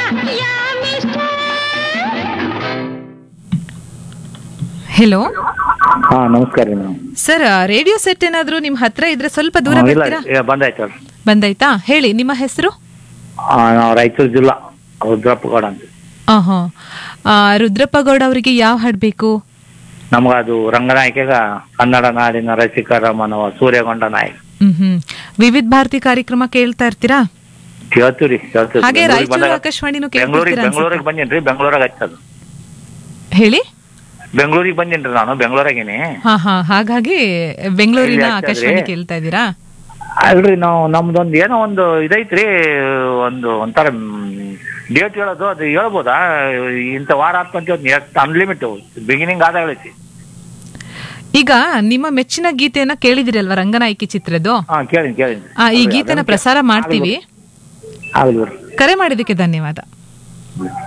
Hello ಹಾ ನಮಸ್ಕಾರ ರೀ ಮೇಡಮ್ ಸರ್ ರೇಡಿಯೋ ಸೆಟ್ ಏನಾದ್ರೂ ನಿಮ್ ಹತ್ರ ಇದ್ರೆ ಸ್ವಲ್ಪ ದೂರ ಇಲ್ಲ ಬರ್ತೀರಾ ಏ, ಬಂದಾಯ್ತು ಹೇಳ್ರಿ. ಬಂದಾಯ್ತಾ ಹೇಳಿ ನಿಮ್ಮ ಹೆಸರು ಆ, ನಾವು ರಾಯಚೂರು ಜಿಲ್ಲಾ ರುದ್ರಪ್ಪಗೌಡ ಅಂತ ಆಹಾ ಆ, ರುದ್ರಪ್ಪ ಗೌಡ ಅವರಿಗೆ ಯಾವ ಹಾಡ್ ಬೇಕು ನಮ್ಗ ಅದು ರಂಗನಾಯಕಿಗ ಕನ್ನಡ ನಾಡಿನ ರಸಿಕರ ಮನವ ಸೂರ್ಯಗೊಂಡ ನಾಯಕ ಹ್ಮ್ ಹ್ಮ್ ವಿವಿಧ ಭಾರತಿ ಕಾರ್ಯಕ್ರಮ ಕೇಳ್ತಾ ಇರ್ತೀರಾ ಕೇಳ್ತೀವ್ರಿ ಕೇಳ್ತೀವಿ ಹಾಗೆ ಬೆಂಗ್ಳೂರಿಗೆ ರಾಯಚೂರು ಬಂದಾಗ- ಆಕಾಶವಾಣಿನೂ ಬೆಂಗ್ಳೂರಿಗೆ ಕೇಳ್ತಿರ್ತೀರಾ ಬೆಂಗಳೂರಿಗೆ ಬಂದಿನ್ರಿ ಬೆಂಗಳೂರಾಗ ಹಚ್ಚದು ಹೇಳಿ ಬೆಂಗಳೂರಿಗೆ ಬಂದಿನ್ರಿ ನಾನು ಬೆಂಗಳೂರಾಗಿನಿ ಹಾ ಹಾ ಹಾಗಾಗಿ ಬೆಂಗಳೂರಿನ ಇಲ್ಲಿ ಹಚ್ಚದ್ರಿ? ಆಕಾಶವಾಣಿ ಕೇಳ್ತಾ ಇದ್ದೀರಾ ಅಲ್ರಿ ನಾವು ನಮ್ದೊಂದು ಏನೋ ಒಂದು ಇದೈತ್ರಿ ಒಂದು ಒಂಥರ ಡೇಟ್ ಹೇಳೋದು ಅದು ಹೇಳ್ಬೋದಾ ಇಂಥ ವಾರ ಅಂತ ಅನ್ಲಿಮಿಟ್ ಬಿಗಿನಿಂಗ್ ಆದಾಗ ಹೇಳೈತಿ ಈಗ ನಿಮ್ಮ ಮೆಚ್ಚಿನ ಗೀತೆಯನ್ನ ಕೇಳಿದಿರಲ್ವಾ ರಂಗನಾಯಕಿ ಚಿತ್ರದ್ದು ಹಾ ಕೇಳಿನಿ ಕೇಳಿನಿ ಆ, ಈ ಗೀತೆನ ಪ್ರಸಾರ ಮಾಡ್ತೀವಿ ಆಗ್ಲಿ ಬಿಡ್ರಿ ಕರೆ ಮಾಡಿದ್ದಕ್ಕೆ ಧನ್ಯವಾದ